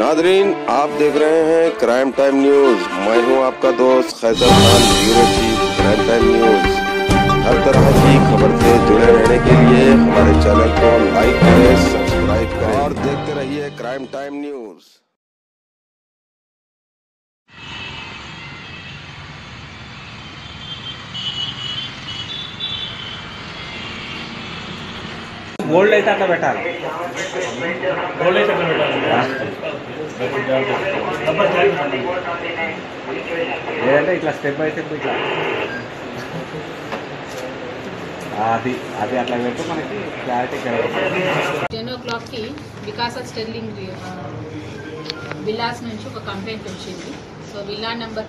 Nadreen आप देख रहे हैं क्राइम टाइम न्यूज मैं हूं आपका दोस्त Qaiser Khan bureau chief crime time news हर तरह की खबर से जुड़े रहने के लिए हमारे चैनल को लाइक करें सब्सक्राइब करें और देखते रहिए क्राइम टाइम न्यूज గోల్డ్ అయితే అట్లా పెట్టాలి గోల్డ్ అయితే ఎక్కడ పెట్టాలి డబ్బా జాగ్రత్త లేదంటే ఇట్లా స్టెప్ బై స్టెప్ ఇట్లా అది అది అట్లా పెడితే మనకి క్లారిటీ టెన్ ఓ క్లాక్కి వికాస స్టెర్లింగ్ ఆ, విల్లాస్ నుంచి ఒక కంప్లైంట్ వచ్చింది సో విల్లా నెంబర్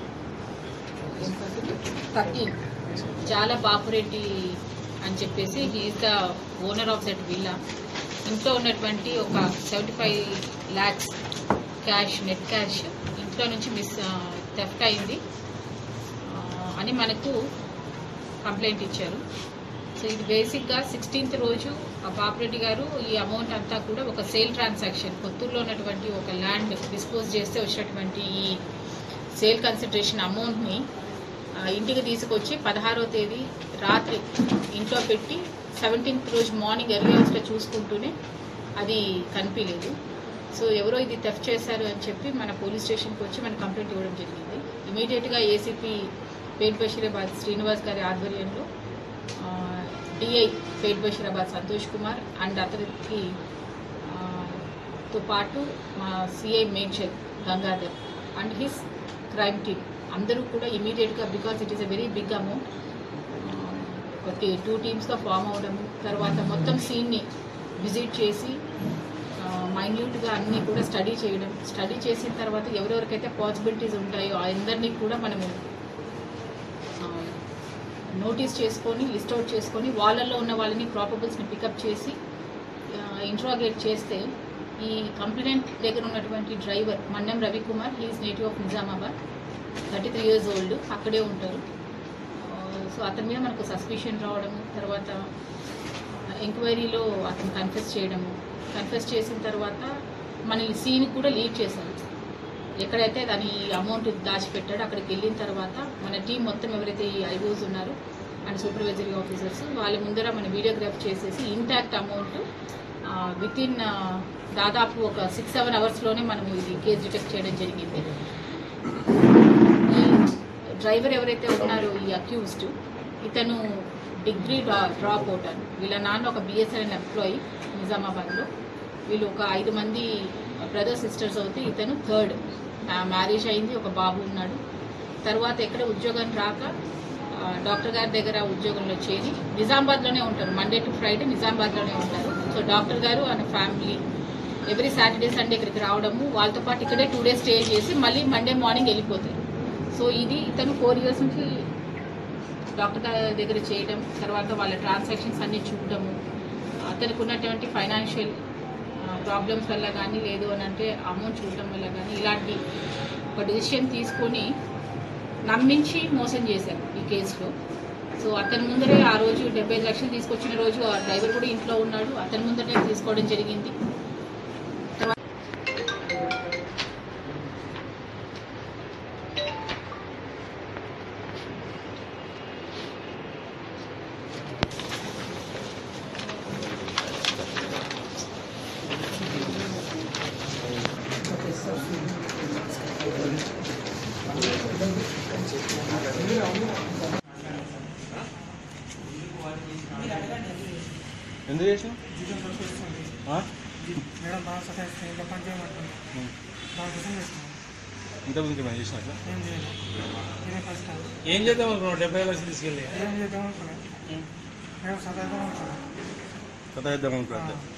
థర్టీన్ చాలా బాపురెడ్డి అని చెప్పేసి he is the owner of that villa ఇంట్లో ఉన్నటువంటి ఒక seventy five lakhs cash net cash ఇంట్లో నుంచి మిస్ థెఫ్ట్ అయింది ఆ, అని మనకు కంప్లైంట్ ఇచ్చారు సో ఇది బేసిక్గా సిక్స్టీన్త్ రోజు ఆ పాపిరెడ్డి గారు ఈ అమౌంట్ అంతా కూడా ఒక సేల్ ట్రాన్సాక్షన్ కొత్తూరులో ఉన్నటువంటి ఒక ల్యాండ్ డిస్పోజ్ చేస్తే వచ్చినటువంటి ఈ సేల్ కన్సిడరేషన్ అమౌంట్ని ఆ, ఇంటికి తీసుకొచ్చి పదహారో తేదీ రాత్రి ఇంట్లో పెట్టి సెవెంటీన్త్ రోజు మార్నింగ్ ఎర్లీ అవర్స్లో చూసుకుంటూనే అది కనిపించలేదు సో ఎవరో ఇది థెఫ్ట్ చేశారు అని చెప్పి మన పోలీస్ స్టేషన్కి వచ్చి మన కంప్లైంట్ ఇవ్వడం జరిగింది ఇమీడియట్గా ఏసీపీ పేట్ బషీరాబాద్ శ్రీనివాస్ గారి ఆధ్వర్యంలో డిఐ పేట్ బషీరాబాద్ సంతోష్ కుమార్ అండ్ అతనికి ఆ, తో పాటు మా CI Medchal Gangadhar and his crime team అందరూ కూడా ఇమీడియట్గా because it is a very big amount ఒకటి టూ టీమ్స్గా ఫామ్ అవడము తర్వాత మొత్తం సీన్ని విజిట్ చేసి మైన్యూట్గా అన్నీ కూడా స్టడీ చేయడం స్టడీ చేసిన తర్వాత ఎవరెవరికైతే పాసిబిలిటీస్ ఉంటాయో అందరినీ కూడా మనము ఆ, నోటీస్ చేసుకొని లిస్ట్ అవుట్ చేసుకొని వాళ్ళల్లో ఉన్న వాళ్ళని ప్రాపబుల్స్ని పికప్ చేసి ఇంట్రాగేట్ చేస్తే ఈ కంప్లైంట్ దగ్గర ఉన్నటువంటి driver Mannam Ravikumar he is native of Nizamabad thirty three years old అక్కడే ఉంటారు సో అతని మీద మనకు సస్పిషన్ రావడము తర్వాత ఎంక్వైరీలో అతను కన్ఫెస్ చేయడము కన్ఫెస్ చేసిన తర్వాత మన ఈ సీన్ కూడా లీడ్ చేశారు ఎక్కడైతే దాని అమౌంట్ దాచిపెట్టాడో అక్కడికి వెళ్ళిన తర్వాత మన టీం మొత్తం ఎవరైతే ఈ ఐఓస్ ఉన్నారో అండ్ సూపర్వైజరీ ఆఫీసర్స్ వాళ్ళ ముందర మన వీడియోగ్రాఫ్ చేసేసి ఇంటాక్ట్ అమౌంట్ విత్ ఇన్ దాదాపు ఒక సిక్స్ సెవెన్ అవర్స్లోనే మనం ఇది కేసు డిటెక్ట్ చేయడం జరిగింది ఈ డ్రైవర్ ఎవరైతే ఉన్నారో ఈ అక్యూజ్డ్ ఇతను డిగ్రీ డ్రా డ్రాప్ అవుట్ అని వీళ్ళ నాన్న ఒక బిఎస్ఎన్ ఎంప్లాయీ నిజామాబాద్లో వీళ్ళు ఒక ఐదు మంది బ్రదర్ సిస్టర్స్ అవుతే ఇతను థర్డ్ మ్యారేజ్ అయింది ఒక బాబు ఉన్నాడు తర్వాత ఎక్కడ ఉద్యోగం రాక ఆ, డాక్టర్ గారి దగ్గర ఉద్యోగంలో చేరి నిజామాబాద్లోనే ఉంటారు మండే టు ఫ్రైడే నిజామాబాద్లోనే ఉంటారు సో డాక్టర్ గారు ఆయన ఫ్యామిలీ ఎవ్రీ సాటర్డే సండే ఇక్కడికి రావడము వాళ్ళతో పాటు ఇక్కడే టూ డేస్ స్టే చేసి మళ్ళీ మండే మార్నింగ్ వెళ్ళిపోతారు సో ఇది ఇతను ఫోర్ ఇయర్స్ నుంచి డాక్టర్ గారి దగ్గర చేయడం తర్వాత వాళ్ళ ట్రాన్సాక్షన్స్ అన్ని చూడడము అతనికి ఉన్నటువంటి ఫైనాన్షియల్ ప్రాబ్లమ్స్ వల్ల కానీ లేదు అని అంటే అమౌంట్ చూడడం వల్ల కానీ ఇలాంటి ఒక డెసిషన్ తీసుకొని నమ్మించి మోసం చేశారు ఈ కేసులో సో అతని ముందరే ఆ రోజు డెబ్బై ఐదు లక్షలు తీసుకొచ్చిన రోజు ఆ డ్రైవర్ కూడా ఇంట్లో ఉన్నాడు అతని ముందరే తీసుకోవడం జరిగింది ఎందుకు చేసినావు ఆ? మేడం బాగా సతాయిస్తుంది ఇంకా పని చేయమంటుంది దానికోసం చేస్తున్నాను ఇంతకుముందు ఏమైనా చేసినా అట్లా? ఏం చేయాలి ఇదే ఫస్ట్ టైం ఏం చేద్దాం అనుకున్నావు డెబ్బై లక్షలు తీసుకెళ్ళి ఏం చేద్దాం అనుకున్నాను మేము సతాయిద్దాం అనుకున్నాను కథ చేద్దాం అనుకుంటే